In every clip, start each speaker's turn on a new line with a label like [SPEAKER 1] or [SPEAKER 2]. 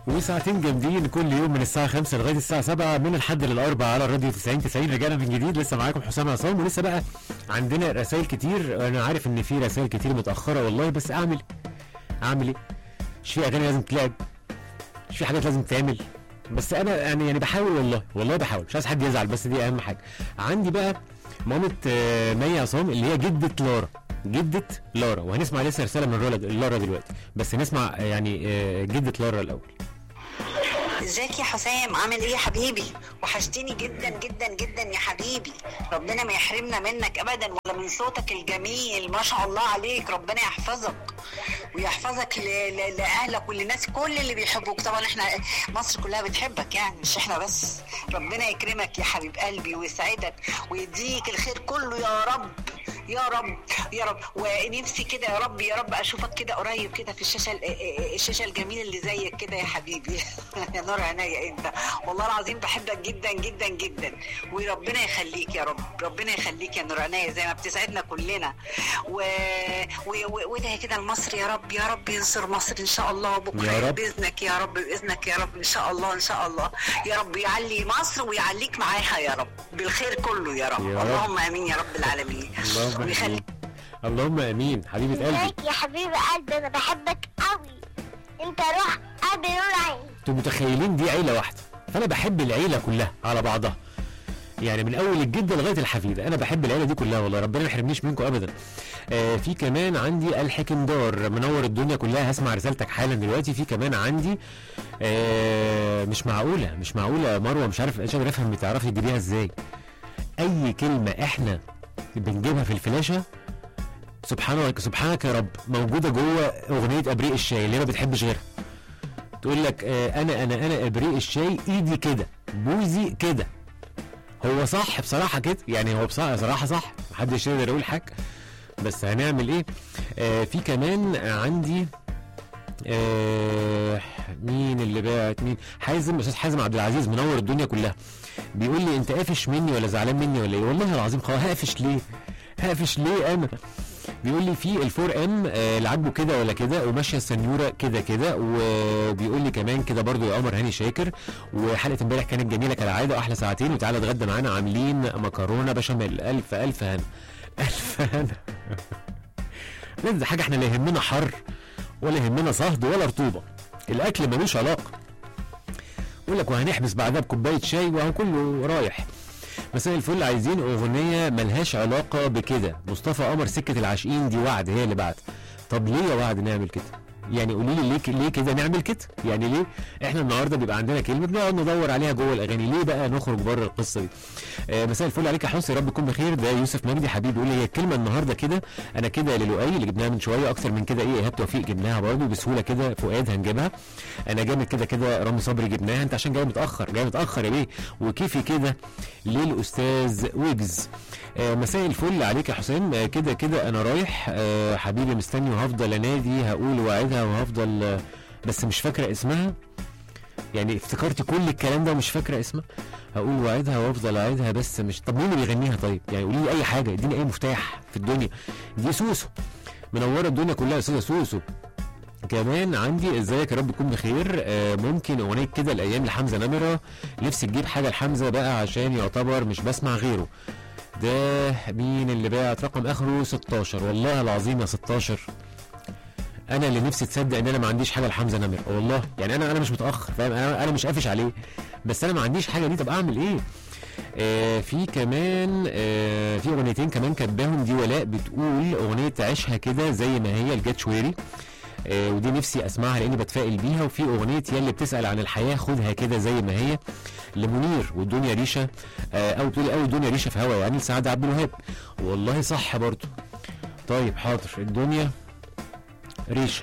[SPEAKER 1] وساعتين جامدين كل يوم من الساعة 5 لغاية الساعة 7 من الحد للأربع على الراديو 90 90 رجعنا من جديد لسه معاكم حسام عصام ولسه بقى عندنا رسائل كتير أنا عارف إن في رسائل كتير متأخرة والله بس أعمل أعمل إيه؟ مش في أغاني لازم تلعب مش في حاجات لازم تتعمل بس أنا يعني يعني بحاول والله والله بحاول مش عايز حد يزعل بس دي أهم حاجة عندي بقى مامة آه، مي عصام اللي هي جدة لارا جدة لارا وهنسمع لسه رسالة من لارا- لارا دلوقتي بس نسمع آه، يعني آه، جدة لارا الأول
[SPEAKER 2] ازيك يا حسام عامل ايه يا حبيبي وحشتني جدا جدا جدا يا حبيبي ربنا ما يحرمنا منك ابدا ولا من صوتك الجميل ما شاء الله عليك ربنا يحفظك ويحفظك ل- ل- لاهلك وللناس كل اللي بيحبوك طبعا احنا مصر كلها بتحبك يعني مش احنا بس ربنا يكرمك يا حبيب قلبي ويسعدك ويديك الخير كله يا رب يا رب يا رب ونفسي كده يا رب يا رب اشوفك كده قريب كده في الشاشه ال- الشاشه الجميله اللي زيك كده يا حبيبي يا نور عينيا انت والله العظيم بحبك جدا جدا جدا وربنا يخليك يا رب ربنا يخليك يا نور عينيا زي ما بتسعدنا كلنا و... و... و... وده كده لمصر يا رب يا رب ينصر مصر ان شاء الله بكره
[SPEAKER 1] يا رب.
[SPEAKER 2] باذنك يا رب باذنك يا رب ان شاء الله ان شاء الله يا رب يعلي مصر ويعليك معاها يا رب بالخير كله يا رب
[SPEAKER 1] يا رب.
[SPEAKER 2] اللهم امين يا رب العالمين
[SPEAKER 1] اللهم
[SPEAKER 2] ويخلي
[SPEAKER 1] امين اللهم امين حبيبه قلبي
[SPEAKER 3] ازيك يا حبيب قلبي انا بحبك قوي انت روح قلبي نور عيني
[SPEAKER 1] انتوا متخيلين دي عيله واحده فانا بحب العيله كلها على بعضها يعني من اول الجده لغايه الحفيده انا بحب العيله دي كلها والله ربنا ما يحرمنيش منكم ابدا آه في كمان عندي الحكمدار منور الدنيا كلها هسمع رسالتك حالا دلوقتي في كمان عندي آه مش معقوله مش معقوله مروه مش عارف مش قادر افهم بتعرفي تجيبيها ازاي اي كلمه احنا بنجيبها في الفلاشه سبحانك سبحانك يا رب موجوده جوه اغنيه ابريق الشاي اللي هي ما بتحبش غيرها تقول لك آه، انا انا انا ابريق الشاي ايدي كده بوزي كده هو صح بصراحه كده يعني هو بصراحه صراحه صح محدش يقدر يقول حاجه بس هنعمل ايه آه في كمان عندي آه مين اللي باعت مين حازم استاذ حازم عبد العزيز منور الدنيا كلها بيقول لي انت قافش مني ولا زعلان مني ولا ايه والله العظيم خلاص هقفش ليه هقفش ليه انا بيقول لي في الفور ام آه اللي عاجبه كده ولا كده وماشيه السنيوره كده كده وبيقول لي كمان كده برضو يا قمر هاني شاكر وحلقه امبارح كانت جميله كالعاده احلى ساعتين وتعالى اتغدى معانا عاملين مكرونه بشاميل الف الف هنا الف هنا لا دي حاجه احنا لا يهمنا حر ولا يهمنا صهد ولا رطوبه الاكل ملوش علاقه يقول لك وهنحبس بعدها بكوبايه شاي وهو كله رايح مساء الفل عايزين اغنيه ملهاش علاقه بكده مصطفى قمر سكه العاشقين دي وعد هي اللي بعت طب ليه يا وعد نعمل كده يعني قولي لي ليه ك- ليه كده نعمل كده يعني ليه احنا النهارده بيبقى عندنا كلمه بنقعد ندور عليها جوه الاغاني ليه بقى نخرج بره القصه دي آه مساء الفل عليك يا حسن يا رب تكون بخير ده يوسف مجدي حبيبي بيقول لي هي الكلمه النهارده كده انا كده للؤي اللي جبناها من شويه اكتر من كده ايه ايهاب توفيق جبناها برضه بسهوله كده فؤاد هنجيبها انا جامد كده كده رامي صبري جبناها انت عشان جاي متاخر جاي متاخر يا بيه وكيفي كده للاستاذ ويجز آه مساء الفل عليك يا حسام آه كده كده انا رايح آه حبيبي مستني وهفضل انادي هقول واعدها وهفضل آه بس مش فاكره اسمها يعني افتكرت كل الكلام ده ومش فاكره اسمها هقول واعدها وافضل اعيدها بس مش طب مين اللي بيغنيها طيب يعني قولي لي اي حاجه اديني اي مفتاح في الدنيا دي سوسو منوره الدنيا كلها يا استاذه سوسو كمان عندي ازيك يا رب تكون بخير آه ممكن اغنيه كده الايام لحمزه نمره نفسي تجيب حاجه لحمزه بقى عشان يعتبر مش بسمع غيره ده مين اللي باعت رقم اخره 16 والله العظيم يا 16 انا اللي نفسي تصدق ان انا ما عنديش حاجه لحمزه نمر والله يعني انا انا مش متاخر فاهم انا انا مش قافش عليه بس انا ما عنديش حاجه دي طب اعمل ايه آه في كمان آه في اغنيتين كمان كاتباهم دي ولاء بتقول اغنيه عيشها كده زي ما هي الجات شويري آه ودي نفسي اسمعها لاني بتفائل بيها وفي اغنيه يا اللي بتسال عن الحياه خدها كده زي ما هي لمنير والدنيا ريشه آه او تقولي او الدنيا ريشه في هوا يعني لسعد عبد الوهاب والله صح برضو طيب حاضر الدنيا ريشه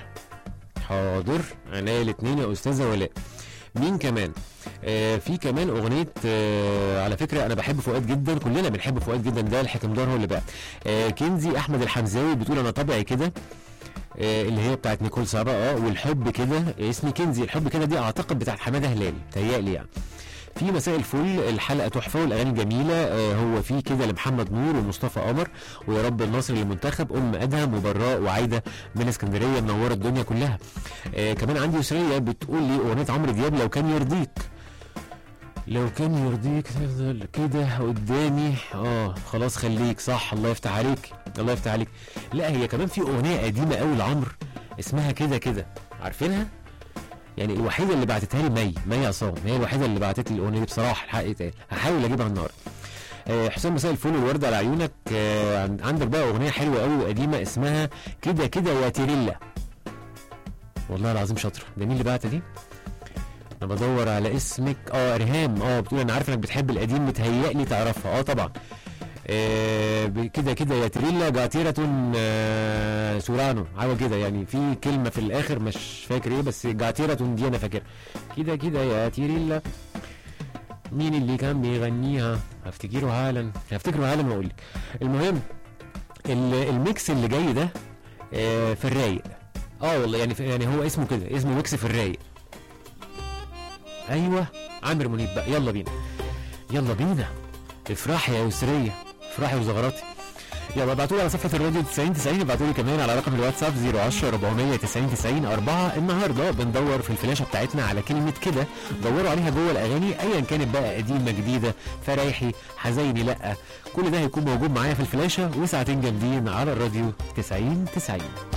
[SPEAKER 1] حاضر عينيا الاثنين يا استاذه ولاء مين كمان آه في كمان اغنيه آه على فكره انا بحب فؤاد جدا كلنا بنحب فؤاد جدا ده الحكمدار هو اللي بقى آه كنزي احمد الحمزاوي بتقول انا طبعي كده آه اللي هي بتاعت نيكول سابا اه والحب كده اسمي كنزي الحب كده دي اعتقد بتاعت حماده هلال تهيألي يعني في مساء الفل الحلقه تحفه والاغاني جميله آه هو في كده لمحمد نور ومصطفى قمر ويا رب النصر للمنتخب ام ادهم وبراء وعايده من اسكندريه منوره الدنيا كلها آه كمان عندي يسريه بتقول لي اغنيه عمرو دياب لو كان يرضيك لو كان يرضيك تفضل كده قدامي اه خلاص خليك صح الله يفتح عليك الله يفتح عليك لا هي كمان في اغنيه قديمه قوي لعمرو اسمها كده كده عارفينها يعني الوحيده اللي بعتتها لي مي مي عصام هي الوحيده اللي بعتت لي الاغنيه دي بصراحه الحق يتقال هحاول اجيبها النهارده آه، حسام مساء الفل والورد على عيونك آه، عن- عندك بقى اغنيه حلوه قوي وقديمه اسمها كده كده يا تيريلا والله العظيم شاطره ده مين اللي بعت دي انا بدور على اسمك اه ريهام اه بتقول انا عارف انك بتحب القديم متهيألي تعرفها اه طبعا آه، ب- كده كده يا تريلا جاتيرة آه، سورانو حاجه كده يعني في كلمه في الاخر مش فاكر ايه بس جاتيرة دي انا فاكرها كده كده يا تيريلا مين اللي كان بيغنيها هفتكره حالا هفتكره حالا واقول لك المهم ال- الميكس اللي جاي ده آه، في الرايق اه والله يعني في- يعني هو اسمه كده اسمه ميكس في الرايق ايوه عامر منيب بقى يلا بينا يلا بينا افرحي يا يسريه افرحي وزغراتي يلا ابعتوا لي على صفحه الراديو 90 90 ابعتوا لي كمان على رقم الواتساب 010 490 90 4 النهارده بندور في الفلاشه بتاعتنا على كلمه كده دوروا عليها جوه الاغاني ايا كانت بقى قديمه جديده فرايحي حزيني لا كل ده هيكون موجود معايا في الفلاشه وساعتين جامدين على الراديو 90 90